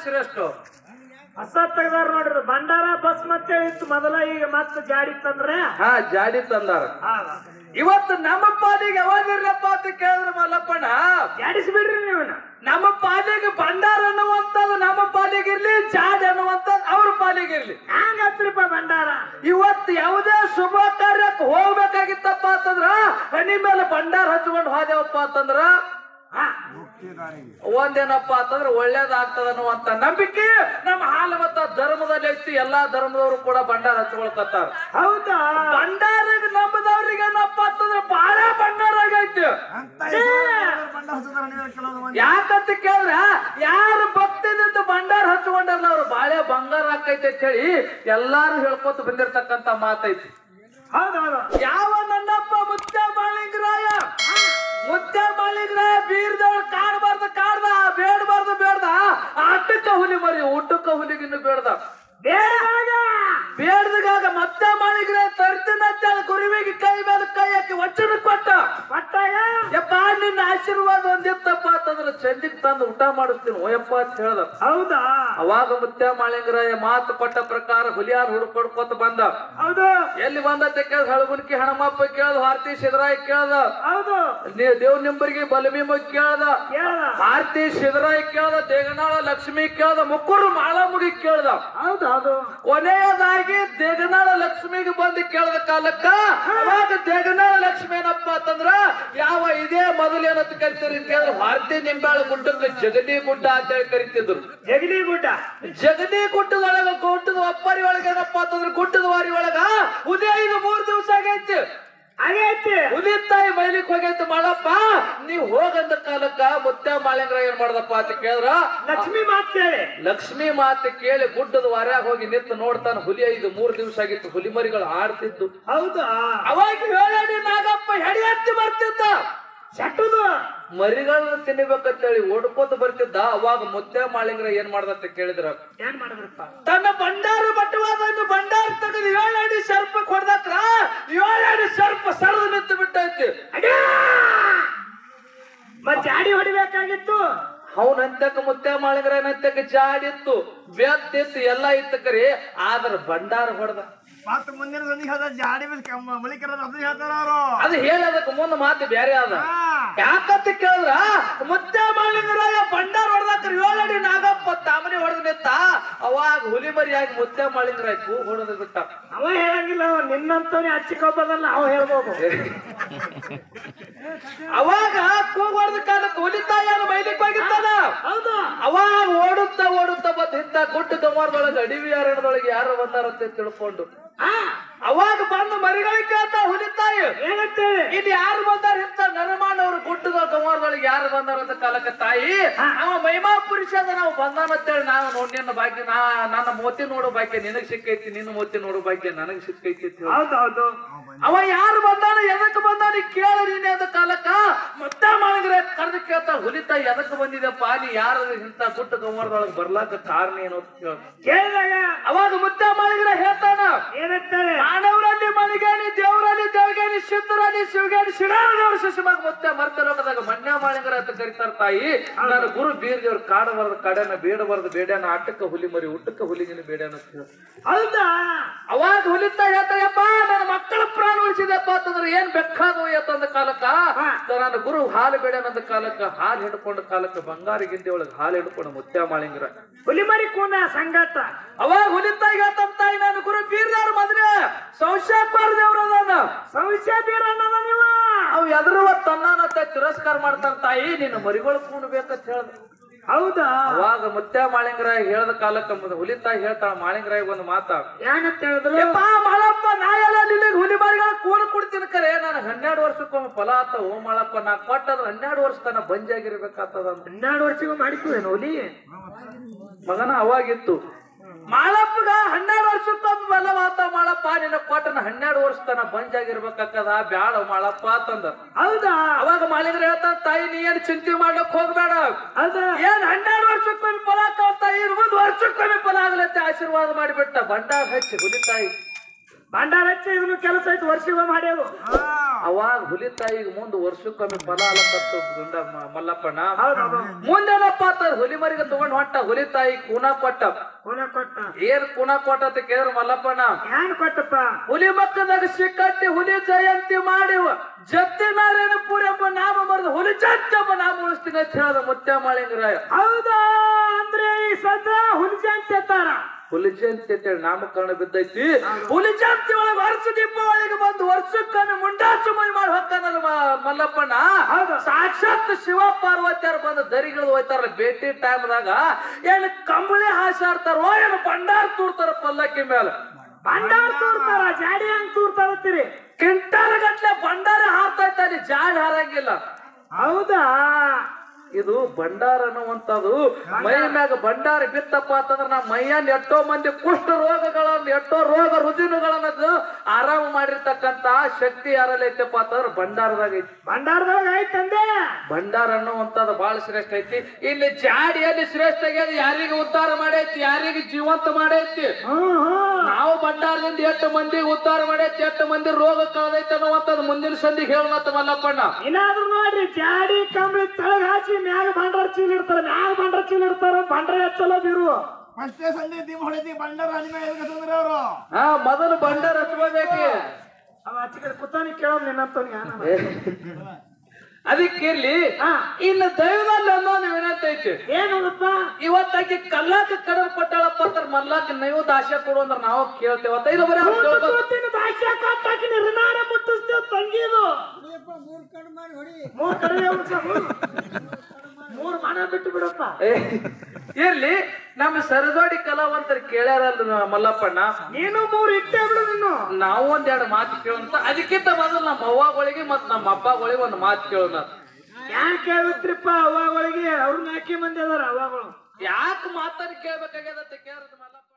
ಶ್ರೇಷ್ಠ ಹೊಸ ತೆಗ್ದಾರ ನೋಡ್ರಿ ಭಂಡಾರ ಬಸ್ ಮತ್ತೆ ಇತ್ತು ಮೊದಲ ಈಗ ಮತ್ತೆ ಜಾಡಿ ತಂದ್ರೆ ಹಾ ಜಾಡಿ ತಂದಾರ ಇವತ್ತು ನಮ್ಮ ಪಾಲಿಗೆ ಯಾವಾಗಿರ್ಲಪ್ಪ ಅಂತ ಕೇಳಿದ್ರೆ ಮಲ್ಲಪ್ಪಣ್ಣ ಜಾಡಿಸ್ಬಿಡ್ರಿ ನೀವು ನಮ್ಮ ಪಾಲಿಗೆ ಭಂಡಾರ ಅನ್ನುವಂಥದ್ದು ನಮ್ಮ ಪಾಲಿಗಿರ್ಲಿ ಜಾಡ್ ಅನ್ನುವಂಥದ್ದು ಅವ್ರ ಪಾಲಿಗಿರ್ಲಿ ಹ್ಯಾಂಗತ್ರಿಪ್ಪ ಭಂಡಾರ ಇವತ್ತು ಯಾವುದೇ ಶುಭ ಕಾರ್ಯಕ್ಕೆ ಹೋಗ್ಬೇಕಾಗಿತ್ತಪ್ಪ ಅಂತಂದ್ರ ಹನಿ ಮೇಲೆ ಭಂಡಾರ ಹಚ್ಕೊಂಡು ಹೋದೆವಪ್ಪ ಅಂತಂದ್ರ ಹಾ ಒಂದೇನಪ್ಪ ಅಂತಂದ್ರೆ ಒಳ್ಳೇದಾಗ್ತದ ಅನ್ನುವಂತ ನಂಬಿಕೆ ನಮ್ಮ ಹಾಲು ಮತ್ತ ಧರ್ಮದಲ್ಲಿ ಐತಿ ಎಲ್ಲಾ ಧರ್ಮದವರು ಕೂಡ ಭಂಡಾರ ಹಚ್ಕೊಳ್ಕತ್ತಾರ ಹೌದಾ ಭಂಡಾರಿಗೆ ನಂಬದವ್ರಿಗೆ ಏನಪ್ಪ ಅಂತಂದ್ರೆ ಬಹಳ ಭಂಡಾರ ಆಗೈತಿ ಯಾಕಂತ ಕೇಳಿದ್ರ ಯಾರು ಭಕ್ತಿದಿಂದ ಭಂಡಾರ ಹಚ್ಕೊಂಡಲ್ಲ ಅವ್ರು ಬಾಳೆ ಬಂಗಾರ ಆಕೈತಿ ಅಂತ ಹೇಳಿ ಎಲ್ಲಾರು ಹೇಳ್ಕೊತ ಬಂದಿರ್ತಕ್ಕಂತ ಮಾತೈತಿ ಹೌದೌದು ಯಾವ ನನ್ನಪ್ಪ ಮುತ್ಯ ಮಾಳಿಂಗರಾಯ ಮುತ್ಯ ಮಾಳಿಂಗರಾಯ ಬೀರ್ದವಳು ಕಾಡಬಾರ್ದು ಕಾಡ್ದ ಬೇಡಬಾರ್ದು ಬೇಡ್ದ ಅಟ್ಟಕ್ಕ ಹುಲಿ ಮರಿ ಊಟಕ್ಕ ಹುಲಿಗಿನ್ನು ಬೇಡ್ದ ಬೇಡವಾಗ ಬೇಡ್ದಾಗ ಮತ್ತೆ ಮಾಳಿಂಗರಾಯ ತರ್ತೀನಂತ ಕುರುವಿಗೆ ಕೈ ಮೇಲೆ ಕೈ ಹಾಕಿ ವಚನ ಕೊಟ್ಟ ಕೊಟ್ಟಾಗ ಯಪ್ಪ ನಿನ್ನ ಆಶೀರ್ವಾದ ಒಂದಿತ್ತಪ್ಪ ಅಂತಂದ್ರೆ ಚಂದಿಗ್ ತಂದು ಊಟ ಮಾಡಿಸ್ತೀನಿ ಓಯಪ್ಪ ಅಂತ ಹೇಳ್ದ ಹೌದಾ ಅವಾಗ ಮುತ್ಯ ಮಾಳಿಂಗರಾಯ ಮಾತು ಕೊಟ್ಟ ಪ್ರಕಾರ ಹುಲಿಯಾರ್ ಹುಡ್ಕೊಡ್ಕೊತ ಬಂದ ಹೌದು ಎಲ್ಲಿ ಬಂದತ್ತೆ ಕೇಳ್ದ ಹಳಗುನ್ಕಿ ಹಣಮಪ್ಪ ಕೇಳ್ದ ಆರ್ತಿ ಸಿದ್ದರಾಯ ಕೇಳ್ದ ಹೌದು ನೀ ದೇವ್ ನಿಂಬರಿಗೆ ಬಲಭೀಮ ಕೇಳ್ದ ಕೇಳದ ಆರ್ತಿ ಸಿದ್ದರಾಯ ಕೇಳ್ದ ದೇಗನಾಳ ಲಕ್ಷ್ಮಿ ಕೇಳ್ದ ಮುಕ್ಕರು ಮಾಳಮುಗಿ ಕೇಳ್ದ ಹೌದು ಹೌದು ಕೊನೆಯದಾಗಿ ದೇಗನಾಳ ಲಕ್ಷ್ಮಿಗೆ ಬಂದು ಕೇಳ್ದ ಕಾಲಕ್ಕ ಅವಾಗ ದೇಗನಾಳ ಲಕ್ಷ್ಮಿ ಏನಪ್ಪ ಅಂತಂದ್ರ ಯಾವ ಇದೇ ಮೊದಲು ಏನಂತ ಕರಿತೀರಿ ಕೇಳಿದ್ರೆ ಭಾರತಿ ನಿಂಬಾಳ ಗುಡ್ಡಕ್ಕೆ ಜಗದಿ ಗುಡ್ಡ ಅಂತ ಹೇಳಿ ಕರಿತಿದ್ರು ಜಗಲಿ ಗುಡ್ಡ ಜಗದಿ ಗುಡ್ಡದೊಳಗ ಗುಡ್ಡದ ಒಪ್ಪರಿ ಒಳಗ ಏನಪ್ಪ ಅಂತಂದ್ರೆ ಗುಡ್ಡದ ವಾರಿ ಒಳಗ ಉದಯ ಇದು ಮೂರ್ ದಿವಸ ಆಗೈತಿ ಆಗೈತಿ ಉದಿತಾಯಿ ಮೈಲಿಕ್ ಹೋಗೈತಿ ಮಾಡಪ್ಪ ನೀವ್ ಹೋಗಂದ ಕಾಲಕ್ಕ ಮುತ್ಯ ಮಾಳಿಂಗ್ರ ಏನ್ ಮಾಡ್ದಪ್ಪ ಅಂತ ಕೇಳಿದ್ರ ಲಕ್ಷ್ಮಿ ಮಾತ್ ಕೇಳಿ ಲಕ್ಷ್ಮಿ ಮಾತು ಕೇಳಿ ಗುಡ್ಡದ ವಾರ್ಯಾಗ ಹೋಗಿ ನಿಂತು ನೋಡ್ತಾನ ಹುಲಿ ಐದು ಮೂರ್ ದಿವಸ ಆಗಿತ್ತು ಹುಲಿ ಮರಿಗಳು ಆಡ್ತಿದ್ದು ಹೌದಾ ಅವಾಗ ಹೇಳಿ ನಾಗಪ್ಪ ಹೆಡಿ ಹತ್ತಿ ಬರ್ತಿದ್ದ ಚಟ್ಟುದು ಮರಿಗಳನ್ನ ತಿನ್ನಬೇಕಂತೇಳಿ ಓಡ್ಕೋತ ಬರ್ತಿದ್ದ ಅವಾಗ ಮುತ್ಯ ಮಾಳಿಂಗ್ರ ಏನ್ ಮಾಡ್ದಂತ ಕೇಳಿದ್ರ ಏನ್ ಮಾಡಿದ್ರಪ್ಪ ತನ್ನ ಭಂಡಾರ ಬಟ್ಟವಾದನ್ನು ಭಂಡಾರ ತೆಗೆದು ಏಳಡಿ ಸರ್ಪ ಹೊಡೆದಕ್ರ ಏಳಡಿ ಸರ್ಪ ಸರದು ನಿಂತು ಬಿಟ್ಟೈತಿ ಮತ್ ಜಾಡಿ ಹೊಡಿಬೇಕಾಗಿತ್ತು ಅವನಂತಕ ಮುತ್ಯ ಮಾಳಿಂಗ್ರ ಏನಂತಕ ಜಾಡಿತ್ತು ಬೆತ್ತಿತ್ತು ಎಲ್ಲ ಇತ್ತು ಕರಿ ಆದ್ರ ಭಂಡಾರ ಹೊಡೆದ ಮತ್ತ ಮುಂದಿನ ಸಂದಿಗೆ ಹೇಳ್ದ ಜಾಡಿ ಮಳಿಕರ ಅದನ್ನ ಹೇಳ್ತಾರ ಅವರು ಅದು ಹೇಳದಕ್ಕೆ ಮುಂದೆ ಮಾತು ಬೇರೆ ಅದ ಯಾಕಂತ ಕೇಳಿದ್ರ ಮುತ್ಯ ಮಾಳಿಂಗರಾಯ ಭಂಡಾರ ಹೊಡೆದಾಕ್ರ ಏಳಡಿ ನಾಗಪ್ಪ ತಾಮನೆ ಹೊಡೆದ್ ನಿಂತ ಅವಾಗ ಹುಲಿ ಮರಿಯಾಗಿ ಮುತ್ಯ ಮಾಳಿಂಗರಾಯ ಕೂಗ್ ಹೊಡೆದು ಬಿಟ್ಟ ಅವ ಹೇಳಂಗಿಲ್ಲ ಅವ ನಿನ್ನಂತವನೇ ಹಚ್ಚಿಕೊಬ್ಬದಲ್ಲ ಅವ ಹೇಳ್ಬೋದು ಅವಾಗ ಕೂಗ್ ಹೊಡೆದ ಕಾಲಕ್ಕೆ ಹುಲಿ ತಾಯಿಯನ್ನು ಮೈಲಿಕ್ ಹೋಗಿತ್ತಾನ ಹೌದು ಅವಾಗ ಓಡುತ್ತಾ ಓಡುತ್ತಾ ಬಂದ ಇಂತ ಗುಡ್ಡ ಗಮಾರದೊಳಗೆ ಅಡವಿ ಅರಣ್ಯದೊಳಗೆ ಯಾರು ಬಂದಾರಂತ ತಿಳ್ಕೊಂಡು ಹಾ ಅವಾಗ ಬಂದು ಮರಿಗಳಿಗೆ ಕೇಳ್ತ ಹುಲಿ ತಾಯಿ ಏನಂತೇಳಿ ಇಲ್ಲಿ ಯಾರು ಬಂದಾರ ಇಂತ ನರಮಾನವ್ರು ಗುಡ್ಡದ ಗಮಾರದೊಳಗೆ ಯಾರು ಬಂದಾರ ಅಂತ ಕಾಲಕ್ಕೆ ತಾಯಿ ಅವ ಮಹಿಮಾ ಪುರುಷ ಅದ ನಾವು ಬಂದಾನಂತೇಳಿ ನಾವು ನೋಡಿ ನಿನ್ನ ಭಾಗ್ಯ ನಾ ನನ್ನ ಮೋತಿ ನೋಡೋ ಭಾಗ್ಯ ನಿನಗ್ ಸಿಕ್ಕೈತಿ ನಿನ್ನ ಮೋತಿ ನೋಡೋ ಭಾಗ್ಯ ನನಗ್ ಸಿಕ್ಕೈತಿ ಅಂತ ಹೇಳಿ. ಹೌದು ಹೌದು ಅವ ಯಾರು ಬಂದಾನ ಎದಕ್ ಬಂದಾನ ಕೇಳ ನೀನೆ ಅಂತ ಕಾಲಕ್ಕ ಮತ್ತೆ ಮಾಡಿದ್ರೆ ಕರೆದು ಕೇಳ್ತಾ ಹುಲಿತ ಎದಕ್ ಬಂದಿದೆಪ್ಪ ನೀ ಯಾರು ಇಂತ ಗುಡ್ಡ ಗಮರದೊಳಗೆ ಬರ್ಲಾಕ ಕಾರಣ ಏನು ಅಂತ ಕೇಳ ಕೇಳಿದಾಗ ಅವಾಗ ಮುತ್ತೆ ಮಾಡಿದ್ರೆ ಹೇಳ್ತಾನ ಏನಂತೇಳಿ ಮಾನವರಲ್ಲಿ ಮಳಿಗೇನಿ ದೇವರಲ್ಲಿ ದೇವಗೇನಿ ಸಿದ್ಧರಲ್ಲಿ ಶಿವಗೇನಿ ಶಿರಾರದೇವ್ರ ಶಿಶುಮಾಗ ಮುತ್ತೆ ಮರ್ತ ಲೋಕದಾಗ ಮನ್ಯ ಮಾಳಿಂಗರ ಅಂತ ಕರಿತಾರ ತಾಯಿ ನನ್ನ ಗುರು ಬೀರ್ ದೇವ್ರ ಕಾಡಬಾರ್ದು ಕಡೆನ ಬೇಡಬಾರ್ದು ಬೇಡನ ಆಟಕ್ಕ ಹುಲಿ ಮರಿ ಊಟಕ್ಕ ಹುಲಿಗಿನ ಬೇಡನ ಅಂತ ಹೇಳಿ ಹೌದಾ ಅವಾಗ ಹುಲಿತ ಹೇಳ್ತಾಯಪ್ಪ ನನ್ನ ಮಕ್ಕಳ ಪ್ರಾಣ ಉಳಿಸಿದಪ್ಪ ಅಂತಂದ್ರೆ ಏನ್ ಬೇಕಾದವು ಎತ್ತಂದ ಕಾಲಕ್ಕ ನನ್ನ ಗುರು ಹಾಲು ಬೇಡನಂದ ಕಾಲಕ್ಕ ಹಾಲು ಹಿಡ್ಕೊಂಡ ಕಾಲಕ್ಕ ಬಂಗಾರ ಗಿಂಡಿ ಒಳಗೆ ಹಾಲು ಹಿಡ್ಕೊಂಡು ಮುತ್ಯ ಮಾಳಿಂಗ್ರ ಹುಲಿಮರಿ ಕೂನ ಸಂಗಾಟ ಅವಾಗ ಹುಲಿತ ಹೇಳ್ತಂತ ತಾಯಿ ನಾನು ಗುರು ಬೀರ್ದಾರ ಮದ್ವೆ ಸೌಶಾಪಾರ ದೇವ್ರ ಅದಾನ ಸಂಶಯ ಬೀರ ಅನ್ನೋದ ನೀವು ಅವ್ ಎದುರುವ ತನ್ನತ್ತ ತಿರಸ್ಕಾರ ಮಾಡ್ತಾರ ತಾಯಿ ನಿನ್ನ ಮರಿಗಳು ಕೂಡ್ಬೇಕಂತ ಹೇಳ್ದ ಹೌದಾ ಅವಾಗ ಮುತ್ಯ ಮಾಳಿಂಗರಾಯ ಹೇಳ್ದ ಕಾಲಕ್ಕ ಮುಂದೆ ಹುಲಿತಾಯಿ ಹೇಳ್ತಾಳ ಮಾಳಿಂಗರಾಯ ಒಂದು ಮಾತ ಏನಂತ ಹೇಳಿದ್ರು ಯಪ್ಪ ಮಾಳಪ್ಪ ನಾ ಎಲ್ಲ ನಿನಗೆ ಹುಲಿ ಮಾರಿಗಳ ಕೂಣ ಕೊಡ್ತೀನಿ ಕರೆ ನಾನು ಹನ್ನೆರಡು ವರ್ಷಕ್ಕೊಮ್ಮೆ ಫಲ ಆತ ಓ ಮಾಳಪ್ಪ ನಾ ಕೊಟ್ಟದ್ರ ಹನ್ನೆರಡು ವರ್ಷ ತನ ಬಂಜಾಗಿರ್ಬೇಕಾಗ್ತದ ಅಂತ ಹನ್ನೆರಡು ವರ್ಷಗೂ ಮಾಡಿದ್ವಿ ಹುಲಿ ಮಗನ ಅವಾಗಿತ್ತು ಮಾಳಪ್ಪಗ ಹನ್ನೆರಡು ವರ್ಷಕ್ಕೊಮ್ಮೆ ಬಲ ಆತ ಮಾಳಪ್ಪ ನಿನ್ನ ಕೊಟ್ಟನ ಹನ್ನೆರಡು ವರ್ಷ ತನ ಬಂಜಾಗಿರ್ಬೇಕಾಗ್ತದ ಬ್ಯಾಡ ಮಾಳಪ್ಪ ಅಂತಂದ ಹೌದಾ ಅವಾಗ ಮಾಳಿಂಗ್ರ ಹೇಳ್ತಾನ ತಾಯಿ ನೀ ಏನ್ ಚಿಂತೆ ಮಾಡ್ಲಕ್ ಹೋಗ್ಬೇಡ ಹೌದಾ ಏನ್ ಹನ್ನೆರಡು ವರ್ಷಕ್ಕೊಮ್ಮೆ ಫಲ ಆತಾವ ಇನ್ ಮುಂದ್ ವರ್ಷಕ್ಕೊಮ್ಮೆ ಫಲ ಆಗ್ಲತ್ತೆ ಆಶೀರ್ವಾದ ಮಾಡಿಬಿಟ್ಟ ಬಂಡಾರ ಹಚ್ಚಿ ಹುಲಿ ತಾಯಿ ಭಂಡಾರ ಹಚ್ಚಿ ಇದನ್ನು ಕೆಲಸ ಐತಿ ವರ್ಷಿಗ ಮಾಡ್ಯಾವು ಅವಾಗ ಹುಲಿ ತಾಯಿಗೆ ಮುಂದ್ ವರ್ಷಕ್ಕೊಮ್ಮೆ ಫಲ ಅಲಕತ್ತು ಗುಂಡ ಮ- ಮಲ್ಲಪ್ಪಣ್ಣ ಹೌದೌದು ಮುಂದೇನಪ್ಪ ಅಂತ ಹುಲಿ ಮರಿಗೆ ತಗೊಂಡ್ ಹೊಂಟ ಹುಲಿ ತಾಯಿ ಕೂನ ಕೊಟ್ಟ ಕೊನೆ ಕೊಟ್ಟ ಏನ್ ಕೂನ ಕೊಟ್ಟ ಅಂತ ಕೇಳಿದ್ರ ಮಲ್ಲಪ್ಪಣ್ಣ ಏನ್ ಕೊಟ್ಟಪ್ಪ ಹುಲಿ ಮಕ್ಕದಾಗ ಸಿಕ್ಕಟ್ಟಿ ಹುಲಿ ಜಯಂತಿ ಮಾಡಿ ಜತ್ತಿನಾರಾಯಣ ಪುರಿ ಎಂಬ ನಾಮ ಬರೆದು ಹುಲಿ ಜತ್ತಿ ಎಂಬ ನಾಮ ಉಳಿಸ್ತೀನಿ ಅಂತ ಹೇಳದ ಮುತ್ಯ ಮಾಳಿಂಗರಾಯ ಹೌದಾ ಅಂದ್ರೆ ಈ ಸದ್ದ ಹುಲ್ಜಿ ಅಂತ ಹೇಳ್ತಾರ ಹುಲಿ ಜಯಂತಿ ಅಂತೇಳಿ ನಾಮಕರಣ ಬಿದ್ದೈತಿ ಹುಲಿ ಜಯಂತಿ ಒಳಗೆ ವರ್ಷ ದೀಪಾವಳಿಗೆ ಬಂದು ವರ್ಷಕ್ಕೊಮ್ಮೆ ಮುಂಡಾಚುಮೈ ಮಾಡಿ ಹೋಗ್ತಾನಲ್ಲ ಮ- ಮಲ್ಲಪ್ಪಣ್ಣ ಹೌದು. ಸಾಕ್ಷಾತ್ ಶಿವ ಪಾರ್ವತಿಯರು ಬಂದು ದರಿಗಳು ಹೋಯ್ತಾರಲ್ಲ ಭೇಟಿ ಟೈಮ್ದಾಗ ಏನು ಕಂಬಳಿ ಹಾಸಾಡ್ತಾರೋ ಏನು ಭಂಡಾರ ತೂರ್ತಾರ ಪಲ್ಲಕ್ಕಿ ಮೇಲೆ ಭಂಡಾರ ತೂರ್ತಾರ ಜಾಡಿ ಹಂಗ್ ತೂರ್ತಾರತ್ತೀರಿ ಕಿಂಟಾಲ ಗಟ್ಲೆ ಭಂಡಾರ ಹಾರ್ತಾ ಇದ್ದಾನೆ ಜಾಡ್ ಹಾರಂಗಿಲ್ಲ ಹೌದಾ ಇದು ಭಂಡಾರ ಅನ್ನುವಂಥದ್ದು ಮೈ ಮ್ಯಾಗ ಭಂಡಾರ ಬಿತ್ತಪ್ಪ ಅಂತಂದ್ರ ನಮ್ಮ ಮೈಯನ್ ಎಷ್ಟೋ ಮಂದಿ ಕುಷ್ಠ ರೋಗಗಳನ್ನ ಎಷ್ಟೋ ರೋಗ ರುಜಿನಗಳನ್ನ ಆರಾಮ ಮಾಡಿರ್ತಕ್ಕಂತ ಶಕ್ತಿ ಯಾರಲ್ಲಿ ಐತಪ್ಪ ಅಂತಂದ್ರ ಭಂಡಾರದಾಗ ಐತಿ ಭಂಡಾರದಾಗ ಐತಂದೆ ಭಂಡಾರ ಅನ್ನುವಂಥದ್ದು ಬಹಳ ಶ್ರೇಷ್ಠ ಐತಿ ಇಲ್ಲಿ ಜಾಡಿಯಲ್ಲಿ ಶ್ರೇಷ್ಠ ಆಗ್ಯದ ಯಾರಿಗೆ ಉದ್ಧಾರ ಮಾಡೈತಿ ಯಾರಿಗೆ ಜೀವಂತ ಮಾಡೈತಿ ಹ್ಮ್ ಹ್ಮ್ ನಾವು ಭಂಡಾರದಿಂದ ಎಷ್ಟು ಮಂದಿಗೆ ಉದ್ಧಾರ ಮಾಡೈತಿ ಎಷ್ಟು ಮಂದಿ ರೋಗ ಕಳೆದೈತಿ ಅನ್ನುವಂಥದ್ದು ಮುಂದಿನ ಸಂದಿಗೆ ಹೇಳೋಣತ್ತ ಮಲ್ಲಪ್ಪಣ್ಣ ಏನಾದ್ರು ನೋಡ್ರಿ ಜಾಡಿ ಕಂಬಳಿ ತಳಗ ಹಾಕಿ ಮ್ಯಾಗ ಭಂಡಾರ ಚೀಲ ಇರ್ತಾರ ಮ್ಯಾಗ ಭಂಡಾರ ಚೀಲ ಇರ್ತಾರ ಭಂಡಾರ ಹೆಚ್ಚಲ್ಲ ಬೀರು ಫಸ್ಟೇ ಸಂಡೆ ದೀಪ ಹೊಡಿತಿ ಬಂಡಾರ ಅನಿಮೆ ಎದಕ್ಕೆ ಅವರು ಹಾ ಮೊದಲು ಭಂಡಾರ ಹಚ್ಕೋಬೇಕು ಅವ ಆಚೆ ಕಡೆ ಕುತ್ತಾನಿ ಕೇಳೋದ್ ನಿನ್ನಂತವ್ನಿಗೆ ಅದಕ್ಕೆ ಇರ್ಲಿ ಹಾ ಇನ್ನು ದೈವದಲ್ಲಿ ಅನ್ನೋದು ವಿನಂತಿ ಐತಿ ಏನಪ್ಪ ಇವತ್ತಾಕಿ ಕಲ್ಲಾಕ ಕಡಲ್ ಕೊಟ್ಟಾಳಪ್ಪ ಅಂತ ಮಲ್ಲಾಕ ನೀವು ದಾಸ್ಯ ಕೊಡು ಅಂದ್ರೆ ನಾವು ಕೇಳ್ತೇವತ್ತ ಇದು ಬರೀ ಅವ್ರ್ ತಿಳ್ಕೊ- ಹಾಕಿ ಋಣಾರ ಮುಟ್ಟಿಸ್ತೇವ್ ತಂಗಿದು ಮೂರ್ ಕಡಿಮೆ ಮೂರ್ ಮನ ಬಿಟ್ಟು ಬಿಡಪ್ಪ ಏ, ಇರ್ಲಿ ನಮ್ಮ ಸರದೋಡಿ ಕಲಾವಂತರು ಕೇಳ್ಯಾರಲ್ಲ ಮಲ್ಲಪ್ಪಣ್ಣ ನೀನು ಮೂರ್ ಇಟ್ಟೆ ಬಿಡು ನೀನು ನಾವು ಒಂದೆರಡು ಮಾತು ಕೇಳೋಂತ ಅದಕ್ಕಿಂತ ಮೊದಲು ನಮ್ಮ ಅವ್ವಗಳಿಗೆ ಮತ್ ನಮ್ಮ ಅಪ್ಪಗಳಿಗೆ ಒಂದು ಮಾತು ಕೇಳೋಣ ಯಾಕೆ ಕೇಳುತ್ರಿಪ್ಪ ಅವಾಗಳಿಗೆ ಅವ್ರ ನಾಲ್ಕೇ ಮಂದಿ ಅದಾರ ಅವಾಗಳು ಯಾಕೆ ಮಾತನ್ನ ಕೇಳ್ಬೇಕಾಗ್ಯದ ಅಂತ ಕೇಳಿದ್ ಮಲ್ಲಪ್ಪ